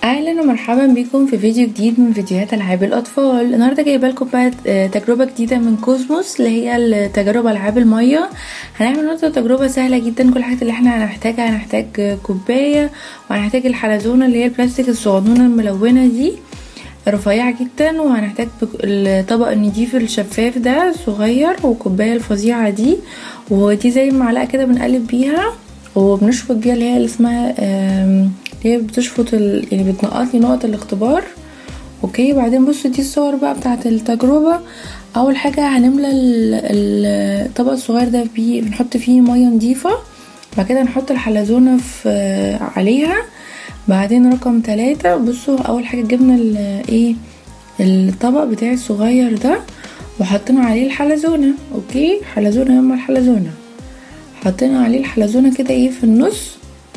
اهلا ومرحبا بكم في فيديو جديد من فيديوهات العاب الاطفال النهارده جايبه لكم بقى آه، تجربه جديده من كوزموس اللي هي تجارب العاب الميه هنعمل النهارده تجربه سهله جدا كل الحاجات اللي احنا هنحتاجها هنحتاج كوبايه وهنحتاج الحلزونه اللي هي البلاستيك الصغنونه الملونه دي رفيعة جدا وهنحتاج الطبق النضيف الشفاف ده صغير وكوباية الفظيعة دي ودي زي معلقة كده بنقلب بيها وبنشفط بيها اللي هي اللي اسمها هي بتشفط ال... يعني بتنقط لي نقط الاختبار اوكي بعدين بصوا دي الصور بقى بتاعه التجربه اول حاجه هنملى الطبق الصغير ده بيه بنحط فيه ميه نضيفه بعد كده نحط الحلزونه في عليها بعدين رقم ثلاثة بصوا اول حاجه جبنا ايه الطبق بتاعي الصغير ده وحطينا عليه الحلزونه اوكي حلزونه يما الحلزونه حطينا عليه الحلزونه كده ايه في النص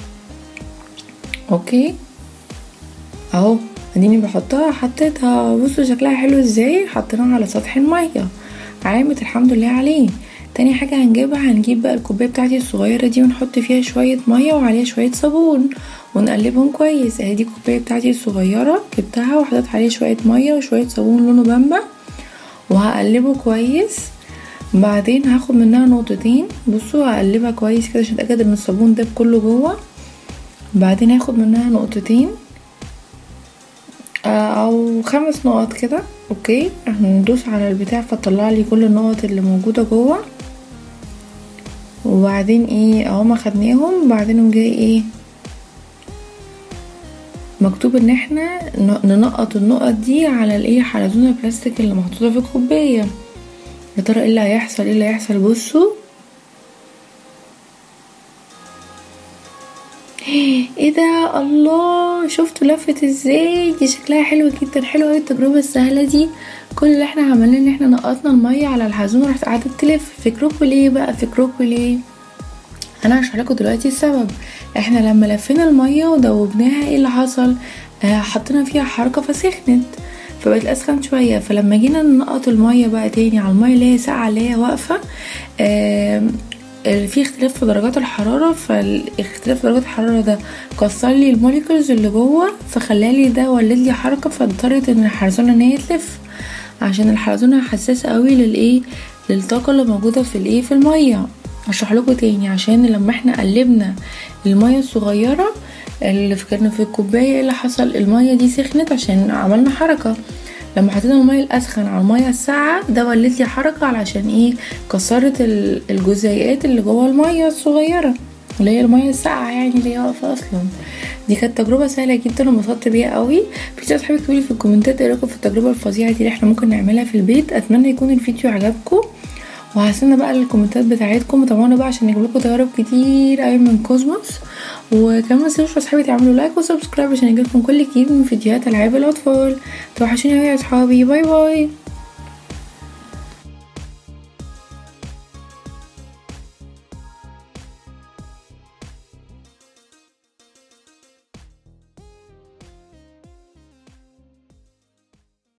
اوكي اهو اديني بحطها حطيتها بصوا شكلها حلو ازاي حطيناها على سطح الميه عامت الحمد لله عليه تاني حاجة هنجيبها هنجيب بقى الكوباية بتاعتي الصغيرة دي ونحط فيها شوية مية وعليها شوية صابون ونقلبهم كويس اهي دي الكوباية بتاعتي الصغيرة جبتها وحطيت عليه شوية مية وشوية صابون لونه بامبا وهقلبه كويس بعدين هاخد منها نقطتين بصوا هقلبها كويس كده عشان اتاكد ان الصابون ده كله جوه بعدين هاخد منها نقطتين او خمس نقط كده اوكي هندوس على البتاع فتطلع لي كل النقط اللي موجوده جوه وبعدين ايه اهو ما خدناهم بعدين جاي ايه مكتوب ان احنا ننقط النقط دي على الايه حلزونه البلاستيك اللي محطوطه في الكوبايه يا ترى ايه اللي هيحصل ايه اللي هيحصل بصوا ايه ده الله شفتوا لفت ازاي دي شكلها حلو جدا حلوه قوي التجربه السهله دي كل اللي احنا عملناه ان احنا نقطنا الميه على الحزونه راحت قعدت تلف فكركم ليه بقى فكركم ليه انا هشرح لكم دلوقتي السبب احنا لما لفينا الميه ودوبناها ايه اللي حصل آه حطينا فيها حركه فسخنت فبقت اسخن شويه فلما جينا ننقط الميه بقى تاني على الميه اللي هي ساقعه اللي هي واقفه آه في اختلاف في درجات الحراره فالاختلاف في درجات الحراره ده كسر لي الموليكولز اللي جوه فخلالي ده ولد لي حركه فاضطرت ان الحلزونه ان هي تلف عشان الحلزونه حساسه قوي للايه للطاقه اللي موجوده في الايه في الميه هشرح لكم تاني عشان لما احنا قلبنا الميه الصغيره اللي كانوا في الكوبايه اللي حصل الميه دي سخنت عشان عملنا حركه لما حطينا الميه الاسخن على الميه الساقعه ده ولت لي حركه علشان ايه كسرت الجزيئات اللي جوه الميه الصغيره اللي هي الميه الساقعه يعني اللي هي واقفه اصلا دي كانت تجربه سهله جدا وانبسطت بيها قوي في ناس تحبوا تكتبوا في الكومنتات ايه رايكم في التجربه الفظيعه دي اللي احنا ممكن نعملها في البيت اتمنى يكون الفيديو عجبكم وهستنى بقى الكومنتات بتاعتكم وتابعونا بقى عشان نجيب لكم تجارب كتير قوي من كوزموس وكمان ما تنسوش اصحابي تعملوا لايك وسبسكرايب عشان يجيلكم كل جديد من فيديوهات العاب الاطفال توحشوني قوي يا اصحابي باي باي